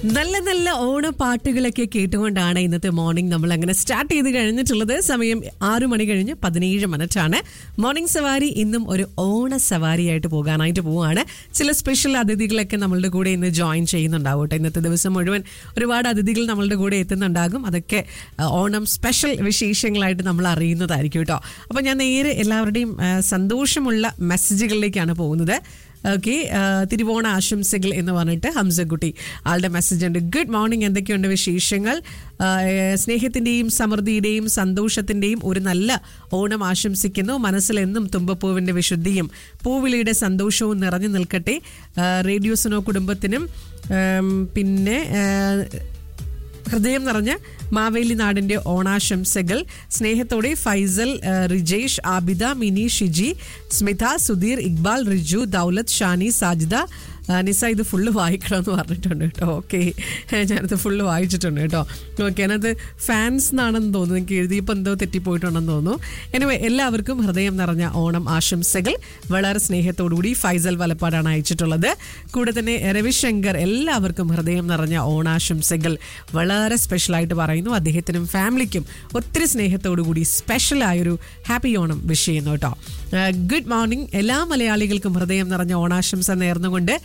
നല്ല നല്ല ഓണ പാട്ടുകളൊക്കെ കേട്ടുകൊണ്ടാണ് ഇന്നത്തെ മോർണിംഗ് നമ്മൾ അങ്ങനെ സ്റ്റാർട്ട് ചെയ്ത് കഴിഞ്ഞിട്ടുള്ളത് സമയം ആറു മണി കഴിഞ്ഞ് പതിനേഴ് മിനിറ്റാണ് മോർണിംഗ് സവാരി ഇന്നും ഒരു ഓണ സവാരിയായിട്ട് പോകാനായിട്ട് പോവുകയാണ് ചില സ്പെഷ്യൽ അതിഥികളൊക്കെ നമ്മളുടെ കൂടെ ഇന്ന് ജോയിൻ ചെയ്യുന്നുണ്ടാവും കേട്ടോ ഇന്നത്തെ ദിവസം മുഴുവൻ ഒരുപാട് അതിഥികൾ നമ്മളുടെ കൂടെ എത്തുന്നുണ്ടാകും അതൊക്കെ ആ, ഓണം സ്പെഷ്യൽ വിശേഷങ്ങളായിട്ട് നമ്മൾ അറിയുന്നതായിരിക്കും കേട്ടോ അപ്പോൾ ഞാൻ നേരെ എല്ലാവരുടെയും ആ, സന്തോഷമുള്ള മെസ്സേജുകളിലേക്കാണ് പോകുന്നത് ഓക്കെ തിരുവോണ ആശംസകൾ എന്ന് പറഞ്ഞിട്ട് ഹംസക്കുട്ടി ആളുടെ മെസ്സേജ് ഉണ്ട് ഗുഡ് മോർണിംഗ് എന്തൊക്കെയുണ്ട് വിശേഷങ്ങൾ ആ, ഏഹ്, സ്നേഹത്തിന്റെയും സമൃദ്ധിയുടെയും സന്തോഷത്തിന്റെയും ഒരു നല്ല ഓണം ആശംസിക്കുന്നു മനസ്സിലെന്നും തുമ്പപ്പൂവിന്റെ വിശുദ്ധിയും പൂവിളിയുടെ സന്തോഷവും നിറഞ്ഞു നിൽക്കട്ടെ ആ, റേഡിയോസിനോ കുടുംബത്തിനും ആം, പിന്നെ ആ, ഹൃദയം നിറഞ്ഞ മാവേലി നാടിന്റെ ഓണാശംസകൾ സ്നേഹത്തോടെ ഫൈസൽ ആ, റിജേഷ് ആബിദ മിനി ഷിജി സ്മിത സുധീർ ഇക്ബാൽ റിജു ദൗലത്ത് ഷാനി സാജിദ ആ, നിസ ഇത് ഫുള്ള് വായിക്കണം എന്ന് പറഞ്ഞിട്ടുണ്ട് കേട്ടോ ഓക്കെ ഞാനത് ഫുള്ള് വായിച്ചിട്ടുണ്ട് കേട്ടോ ഓക്കെ അതിനകത്ത് ഫാൻസ് എന്നാണെന്ന് തോന്നുന്നു എനിക്ക് എഴുതിയപ്പോൾ എന്തോ തെറ്റിപ്പോയിട്ടുണ്ടെന്ന് തോന്നുന്നു എനിവേ എല്ലാവർക്കും ഹൃദയം നിറഞ്ഞ ഓണം ആശംസകൾ വളരെ സ്നേഹത്തോടുകൂടി ഫൈസൽ വലപ്പാടാണ് അയച്ചിട്ടുള്ളത് കൂടെ തന്നെ രവിശങ്കർ എല്ലാവർക്കും ഹൃദയം നിറഞ്ഞ ഓണാശംസകൾ വളരെ സ്പെഷ്യലായിട്ട് പറയുന്നു അദ്ദേഹത്തിനും ഫാമിലിക്കും ഒത്തിരി സ്നേഹത്തോടു കൂടി സ്പെഷ്യലായൊരു ഹാപ്പി ഓണം വിഷ് ചെയ്യുന്നു കേട്ടോ ഗുഡ് മോർണിംഗ് എല്ലാ മലയാളികൾക്കും ഹൃദയം നിറഞ്ഞ ഓണാശംസ നേർന്നുകൊണ്ട്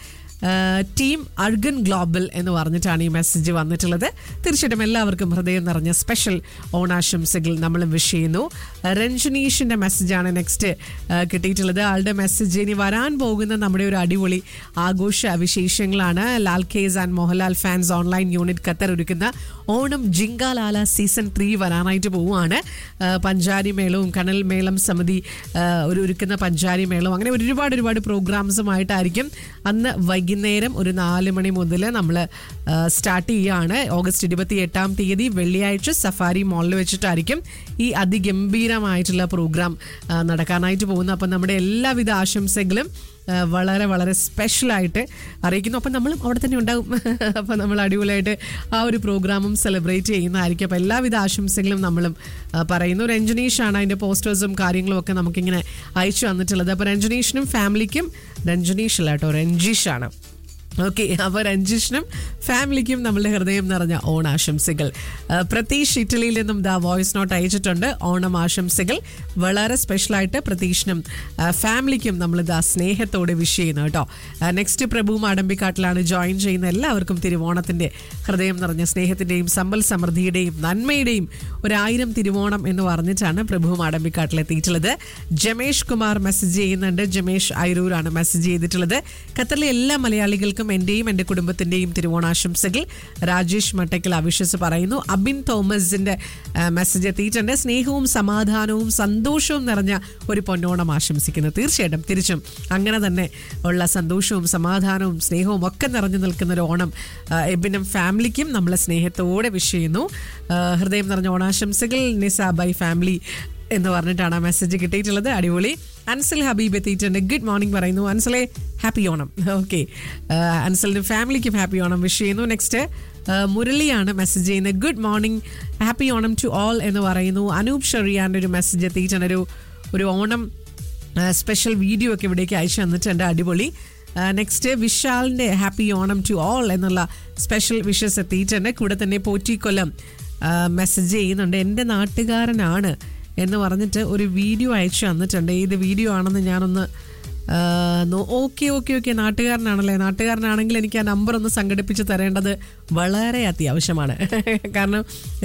ടീം അർഗൻ ഗ്ലോബൽ എന്ന് പറഞ്ഞിട്ടാണ് ഈ മെസ്സേജ് വന്നിട്ടുള്ളത് തീർച്ചയായിട്ടും എല്ലാവർക്കും ഹൃദയം നിറഞ്ഞ സ്പെഷ്യൽ ഓണാശംസകൾ നമ്മൾ വിഷ് ചെയ്യുന്നു രഞ്ജനീഷിന്റെ മെസ്സേജാണ് നെക്സ്റ്റ് കിട്ടിയിട്ടുള്ളത് ആളുടെ മെസ്സേജ് ഇനി വരാൻ പോകുന്ന നമ്മുടെ ഒരു അടിപൊളി ആഘോഷ വിശേഷങ്ങളാണ് Lal cares and Mohanlal fans online unit Qatar ഒരുക്കുന്ന ഓണം ജിങ്കാലാല സീസൺ ത്രീ വരാനായിട്ട് പോവുകയാണ് ആ, പഞ്ചാരി മേളവും കനൽ മേളം സമിതി ആ, ഒരു ഒരുക്കുന്ന പഞ്ചാരി മേളവും അങ്ങനെ ഒരുപാട് ഒരുപാട് പ്രോഗ്രാംസുമായിട്ടായിരിക്കും അന്ന് വൈകുന്നേരം ഒരു നാല് മണി മുതൽ നമ്മൾ സ്റ്റാർട്ട് ചെയ്യുകയാണ് ഓഗസ്റ്റ് ഇരുപത്തി എട്ടാം തീയതി വെള്ളിയാഴ്ച സഫാരി മോളിൽ വെച്ചിട്ടായിരിക്കും ഈ അതിഗംഭീരമായിട്ടുള്ള പ്രോഗ്രാം ആ, നടക്കാനായിട്ട് പോകുന്നത് അപ്പം നമ്മുടെ എല്ലാവിധ ആശംസകളും ആ, വളരെ വളരെ സ്പെഷ്യലായിട്ട് അറിയിക്കുന്നു അപ്പം നമ്മളും അവിടെ തന്നെ ഉണ്ടാവും അപ്പം നമ്മൾ അടിപൊളിയായിട്ട് ആ ഒരു പ്രോഗ്രാമും സെലിബ്രേറ്റ് ചെയ്യുന്നതായിരിക്കും അപ്പം എല്ലാവിധ ആശംസകളും നമ്മളും ആ, പറയുന്നു രഞ്ജനീഷാണ് അതിൻ്റെ പോസ്റ്റേഴ്സും കാര്യങ്ങളും ഒക്കെ നമുക്കിങ്ങനെ അയച്ചു തന്നിട്ടുള്ളത് അപ്പോൾ രഞ്ജനീഷിനും ഫാമിലിക്കും രഞ്ജനീഷ് അല്ല കേട്ടോ രഞ്ജീഷാണ് ഓക്കെ അപ്പോൾ രഞ്ജിഷിനും ഫാമിലിക്കും നമ്മളുടെ ഹൃദയം നിറഞ്ഞ ഓണാശംസകൾ ആ, പ്രതീഷ് ഇറ്റലിയിൽ നിന്നും ദ വോയിസ് നോട്ട് അയച്ചിട്ടുണ്ട് ഓണം ആശംസകൾ വളരെ സ്പെഷ്യലായിട്ട് പ്രതീഷിനും ആ, ഫാമിലിക്കും നമ്മൾ ദാ സ്നേഹത്തോടെ വിഷ് ചെയ്യുന്നു കേട്ടോ നെക്സ്റ്റ് പ്രഭു മാടമ്പിക്കാട്ടിലാണ് ജോയിൻ ചെയ്യുന്ന എല്ലാവർക്കും തിരുവോണത്തിൻ്റെ ഹൃദയം നിറഞ്ഞ സ്നേഹത്തിൻ്റെയും സമ്പൽ സമൃദ്ധിയുടെയും നന്മയുടെയും ഒരായിരം തിരുവോണം എന്ന് പറഞ്ഞിട്ടാണ് പ്രഭു മാടമ്പിക്കാട്ടിൽ എത്തിയിട്ടുള്ളത് ജമേഷ് കുമാർ മെസ്സേജ് ചെയ്യുന്നുണ്ട് ജമേഷ് ഐരൂരാണ് മെസ്സേജ് ചെയ്തിട്ടുള്ളത് ഖത്തറിലെ എല്ലാ മലയാളികൾക്കും എൻ്റെയും എൻ്റെ കുടുംബത്തിൻ്റെയും തിരുവോണാശംസകൾ രാജേഷ് മട്ടക്കൽ അവിശ്വസ് പറയുന്നു അബിൻ തോമസിൻ്റെ മെസ്സേജ് എത്തിയിട്ടുണ്ട് സ്നേഹവും സമാധാനവും സന്തോഷവും നിറഞ്ഞ ഒരു പൊന്നോണം ആശംസിക്കുന്നു തീർച്ചയായിട്ടും തിരിച്ചും അങ്ങനെ തന്നെ ഉള്ള സന്തോഷവും സമാധാനവും സ്നേഹവും ഒക്കെ നിറഞ്ഞു നിൽക്കുന്ന ഒരു ഓണം ആ, എബിനും ഫാമിലിക്കും നമ്മളെ സ്നേഹത്തോടെ വിഷ് ചെയ്യുന്നു ആ, ഹൃദയം നിറഞ്ഞ ഓണാശംസകൾ നിസ ബൈ ഫാമിലി എന്ന് പറഞ്ഞിട്ടാണ് ആ മെസ്സേജ് കിട്ടിയിട്ടുള്ളത് അടിപൊളി അൻസൽ ഹബീബ് എത്തിയിട്ടുണ്ട് ഗുഡ് മോർണിംഗ് പറയുന്നു അൻസലെ ഹാപ്പി ഓണം ഓക്കെ അൻസലിന്റെ ഫാമിലിക്കും ഹാപ്പി ഓണം വിഷ് ചെയ്യുന്നു നെക്സ്റ്റ് മുരളിയാണ് മെസ്സേജ് ചെയ്യുന്നത് good morning happy Onam to all എന്ന് പറയുന്നു അനൂപ് ഷെറിയാൻ്റെ ഒരു മെസ്സേജ് എത്തിയിട്ടുണ്ട് ഒരു ഒരു ഓണം സ്പെഷ്യൽ വീഡിയോ ഒക്കെ ഇവിടേക്ക് അയച്ചു തന്നിട്ടുണ്ട് അടിപൊളി നെക്സ്റ്റ് വിശാലിൻ്റെ ഹാപ്പി ഓണം ടു ഓൾ എന്നുള്ള സ്പെഷ്യൽ വിഷസ് എത്തിയിട്ടുണ്ട് കൂടെ തന്നെ പോറ്റിക്കൊല്ലം മെസ്സേജ് ചെയ്യുന്നുണ്ട് എൻ്റെ നാട്ടുകാരനാണ് എന്ന് പറഞ്ഞിട്ട് ഒരു വീഡിയോ അയച്ചു തന്നിട്ടുണ്ട് ഏത് വീഡിയോ ആണെന്ന് ഞാനൊന്ന് ഓക്കെ ഓക്കെ ഓക്കെ നാട്ടുകാരനാണല്ലേ നാട്ടുകാരനാണെങ്കിൽ എനിക്ക് ആ നമ്പർ ഒന്ന് സംഘടിപ്പിച്ച് തരേണ്ടത് വളരെ അത്യാവശ്യമാണ് കാരണം